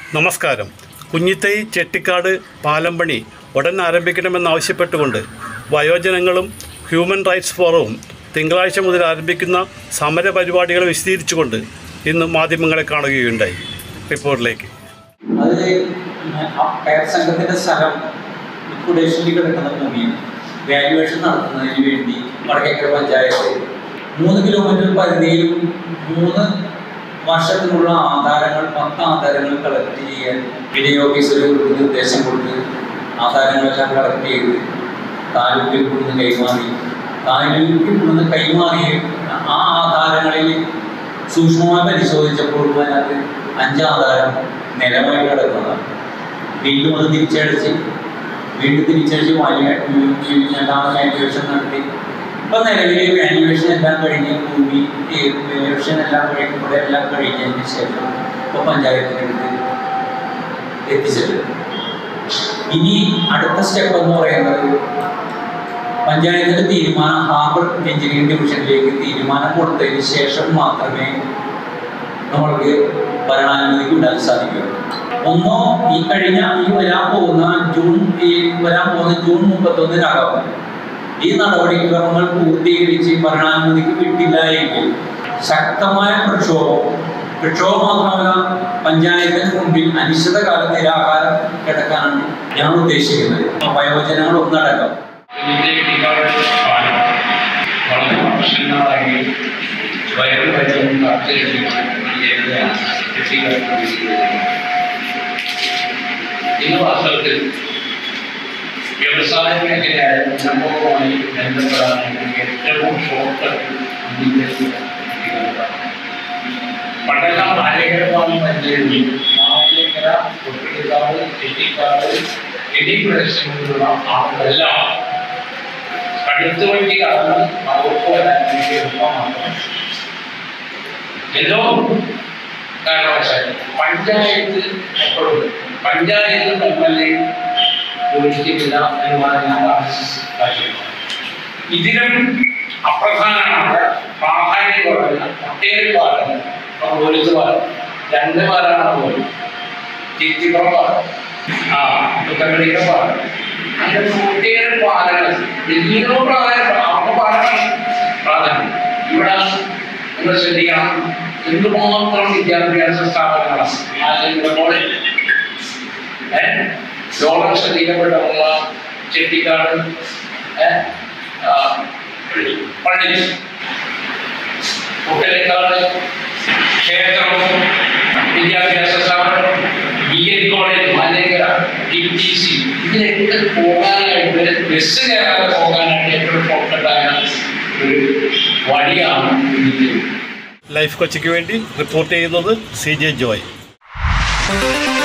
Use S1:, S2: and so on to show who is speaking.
S1: നമസ്കാരം കുഞ്ഞിത്തൈ ചെട്ടിക്കാട് പാലം പണി ഉടൻ ആരംഭിക്കണമെന്നാവശ്യപ്പെട്ടുകൊണ്ട് വയോജനങ്ങളും ഹ്യൂമൻ റൈറ്റ്സ് ഫോറവും തിങ്കളാഴ്ച മുതൽ ആരംഭിക്കുന്ന സമര പരിപാടികൾ വിശദീകരിച്ചുകൊണ്ട് ഇന്ന് മാധ്യമങ്ങളെ കാണുകയുണ്ടായി റിപ്പോർട്ടിലേക്ക്
S2: അത് ആ കയർ സംഘത്തിന്റെ സ്ഥലം ലിക്വിഡേഷനിൽ കിടക്കുന്ന ഭൂമിയാണ് വാല്യുവേഷൻ നടത്തുന്നതിന് വേണ്ടി വടക്കേക്കര പഞ്ചായത്ത് മൂന്ന് കിലോമീറ്റർ പരിധിയിൽ മൂന്ന് വർഷത്തിനുള്ള ആധാരങ്ങൾ പത്ത് ആധാരങ്ങൾ കളക്ട് ചെയ്യാൻ വില്ലേജ് ഓഫീസർ ഒരു നിർദ്ദേശം കൊടുത്ത് ആധാരങ്ങളെല്ലാം കളക്ട് ചെയ്ത് താലൂക്കിൽ കൊണ്ടുവന്ന് കൈമാറി താലൂക്കിൽ കൊണ്ടുവന്ന് കൈമാറി ആ ആധാരങ്ങളിൽ സൂക്ഷ്മമായി പരിശോധിച്ചപ്പോൾ അതിനകത്ത് അഞ്ചാധാരം നിലമായി കിടക്കുന്നതാണ് വീണ്ടും അത് തിരിച്ചടിച്ച് വീണ്ടും തിരിച്ചടിച്ച് വലിയ രണ്ടാമത് വാല്യുവേഷൻ നടത്തി ഇപ്പൊ നിലവിൽ വാല്യുവേഷൻ എല്ലാം കഴിഞ്ഞ് ഭൂമി വാല്യുവേഷൻ എല്ലാം കഴിഞ്ഞ് ഇവിടെ എല്ലാം കഴിഞ്ഞതിന് ശേഷം ഇപ്പൊ പഞ്ചായത്തിനടുത്ത് എത്തിച്ചിട്ടുണ്ട് ഇനി അടുത്ത സ്റ്റെപ്പ് എന്ന് പറയുന്നത് പഞ്ചായത്തിന്റെ തീരുമാനം ഹാർബർ എഞ്ചിനീയറിംഗ് ഡിവിഷനിലേക്ക് തീരുമാനം കൊടുത്തതിന് ശേഷം മാത്രമേ നമ്മൾക്ക് ഭരണാനുമതിക്ക് വിടാൻ സാധിക്കുകയുള്ളൂ ഒന്നോ ഈ കഴിഞ്ഞ ഈ വരാൻ പോകുന്ന ജൂൺ ഈ വരാൻ പോകുന്ന ജൂൺ മുപ്പത്തൊന്നിനകം ഈ നടപടിക്രമങ്ങൾ പൂർത്തീകരിച്ച് ഭരണാനുമതിക്ക് വിട്ടില്ല എങ്കിൽ ശക്തമായ പ്രക്ഷോഭം പ്രക്ഷോഭം മാത്രമല്ല പഞ്ചായത്തിന് മുമ്പിൽ അനിശ്ചിതകാല നിരാഹാരം കിടക്കാനാണ് ഞാൻ ഉദ്ദേശിക്കുന്നത് വയോജനങ്ങൾ ഒന്നടക്കം
S3: വളരെ വർഷങ്ങളായി വയറു വരും ഇന്ന് വാസ്തവത്തിൽ വ്യവസായ മേഖലയായ സംഭവവുമായി ബന്ധപ്പെടാനായിട്ട് ഏറ്റവും ഷോർട്ട് പണ്ടെല്ലാം നാലേകരമാണ് പഞ്ചായത്തിൽ നാലേകര കൊട്ടിക്കാട് ചെട്ടിക്കാട് എന്നീ പ്രദേശങ്ങളിലുള്ള ആളുകളെല്ലാം അടുത്ത് വഴി കടന്ന് അവർക്ക് വരാൻ വേണ്ടി എളുപ്പമാണ് ഏതോ കാരണവശാൽ പഞ്ചായത്ത് എപ്പോഴും പഞ്ചായത്ത് എം എൽ എ ഒഴിക്കുന്നില്ല എന്ന് പറഞ്ഞാൽ കാര്യം ഇതിലും അപ്രധാനമായ പ്രാധാന്യം കുറഞ്ഞ ഒട്ടേറെ പാലങ്ങൾ പോലീസ് പാലം രണ്ട് പാലാണ് പോലും ചിത്തിപ്പുറം പാലം ആ പുത്തമ്പള്ളിയുടെ പാലം അങ്ങനെ ഒട്ടേറെ പാലങ്ങൾ വലിയ പ്രാധാന്യം അവർക്ക് പാലങ്ങൾ പ്രാധാന്യം ഇവിടെ നിങ്ങൾ ശ്രദ്ധിക്കണം എന്തുമാത്രം വിദ്യാഭ്യാസ സ്ഥാപനങ്ങളാണ് ആലപ്പുഴ കോളേജ് ഏഹ് ലോകം ശ്രദ്ധിക്കപ്പെട്ടുള്ള ചെട്ടിക്കാട് ഏഹ് പള്ളി കുട്ടലേക്കാട് ക്ഷേത്രവും വിദ്യാഭ്യാസ സ്ഥാപനം B N college Malekkara T T C ഇതിലൊക്കെ പോകാനായിട്ട് ബസ് കയറാതെ പോകാനായിട്ട് ഏറ്റവും പൊക്കട്ടായ ഒരു വഴിയാണ് ഇത്
S1: ലൈഫ് കൊച്ചിക്ക് വേണ്ടി റിപ്പോർട്ട് ചെയ്യുന്നത് സി ജെ ജോയ്